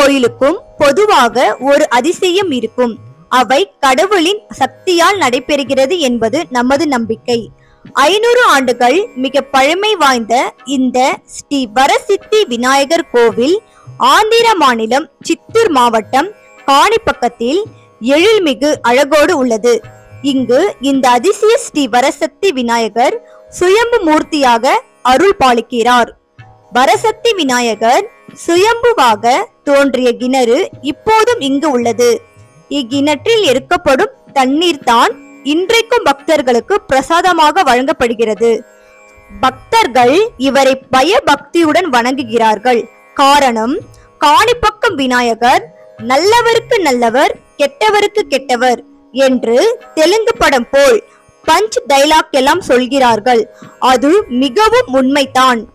கோயிலுக்கும் பொதுவாக ஒரு அதிசயம் இருக்கும் அவை கடவுளின் சக்தியால் நடைபெறுகிறது என்பது நமது நம்பிக்கை ஐநூறு ஆண்டுகள் மிக பழமை வாய்ந்த இந்த ஸ்ரீ வரசித்தி விநாயகர் கோவில் ஆந்திர மாநிலம் சித்தூர் மாவட்டம் காணிப்பக்கத்தில் எழில்மிகு அழகோடு உள்ளது இங்கு இந்த அதிசய ஸ்ரீ வரசக்தி விநாயகர் சுயம்பு மூர்த்தியாக அருள் பாலிக்கிறார் வரசக்தி விநாயகர் சுயம்புவாக தோன்றிய கிணறு இப்போதும் இங்கு உள்ளது இக்கிணற்றில் எடுக்கப்படும் தண்ணீர் தான் இன்றைக்கும் பக்தர்களுக்கு பிரசாதமாக வழங்கப்படுகிறது பக்தர்கள் இவரை பயபக்தியுடன் வணங்குகிறார்கள் காரணம் காணிப்பக்கம் விநாயகர் நல்லவருக்கு நல்லவர் கெட்டவருக்கு கெட்டவர் என்று தெலுங்கு படம் போல் பஞ்ச் டைலாக் எல்லாம் சொல்கிறார்கள் அது மிகவும் உண்மைதான்